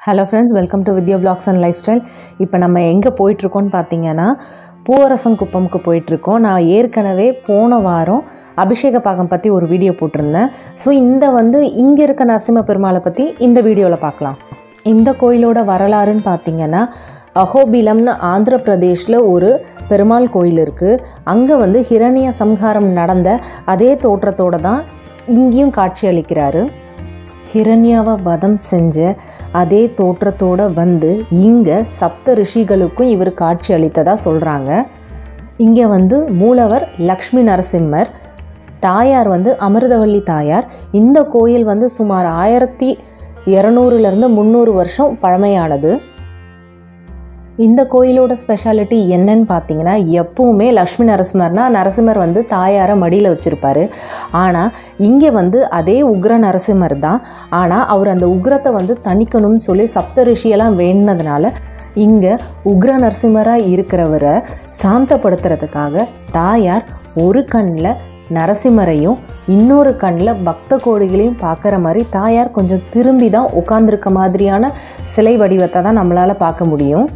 hello friends welcome to Vidya vlogs and lifestyle இப்போ நம்ம எங்கே போயிட்டுருக்கோம்னு பார்த்தீங்கன்னா பூவரசங்குப்பம்க்கு போயிட்டுருக்கோம் நான் ஏற்கனவே போன வாரம் அபிஷேக பாகம் பற்றி ஒரு வீடியோ போட்டிருந்தேன் ஸோ இந்த வந்து இங்கே இருக்க நரசிம்ம பெருமாளை பற்றி இந்த வீடியோவில் பார்க்கலாம் இந்த கோயிலோட வரலாறுன்னு பார்த்தீங்கன்னா அஹோபிலம்னு ஆந்திர பிரதேஷில் ஒரு பெருமாள் கோயில் இருக்குது அங்கே வந்து ஹிரண்ய சம்ஹாரம் நடந்த அதே தோற்றத்தோடு தான் இங்கேயும் காட்சி அளிக்கிறாரு ஹிரண்யாவை வதம் செஞ்ச அதே தோற்றத்தோட வந்து இங்கே சப்த ரிஷிகளுக்கும் இவர் காட்சி அளித்ததா சொல்கிறாங்க இங்கே வந்து மூலவர் லக்ஷ்மி நரசிம்மர் தாயார் வந்து அமிர்தவள்ளி தாயார் இந்த கோயில் வந்து சுமார் ஆயிரத்தி இரநூறுலேருந்து முந்நூறு வருஷம் பழமையானது இந்த கோயிலோட ஸ்பெஷாலிட்டி என்னன்னு பார்த்தீங்கன்னா எப்பவுமே லக்ஷ்மி நரசிம்மர்னா நரசிம்மர் வந்து தாயாரை மடியில் வச்சுருப்பாரு ஆனால் இங்கே வந்து அதே உக்ர நரசிம்மர் தான் ஆனால் அவர் அந்த உக்ரத்தை வந்து தணிக்கணும்னு சொல்லி சப்த ரிஷியெல்லாம் வேண்டினதுனால இங்கே உக்ர நரசிம்மராக இருக்கிறவரை சாந்தப்படுத்துறதுக்காக தாயார் ஒரு கண்ணில் நரசிம்மரையும் இன்னொரு கண்ணில் பக்த கோடிகளையும் பார்க்குற மாதிரி தாயார் கொஞ்சம் திரும்பி தான் உட்காந்துருக்க மாதிரியான சிலை வடிவத்தை தான் நம்மளால் பார்க்க முடியும்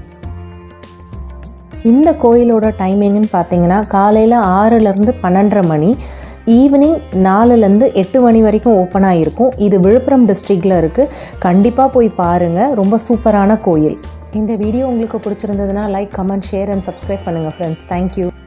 இந்த கோயிலோட டைமிங்னு பார்த்தீங்கன்னா காலையில் ஆறுலேருந்து பன்னெண்டரை மணி ஈவினிங் நாலுலேருந்து எட்டு மணி வரைக்கும் ஓப்பனாக இருக்கும் இது விழுப்புரம் டிஸ்ட்ரிக்டில் இருக்குது கண்டிப்பாக போய் பாருங்கள் ரொம்ப சூப்பரான கோயில் இந்த வீடியோ உங்களுக்கு பிடிச்சிருந்ததுன்னா like comment share and subscribe பண்ணுங்கள் ஃப்ரெண்ட்ஸ் தேங்க்யூ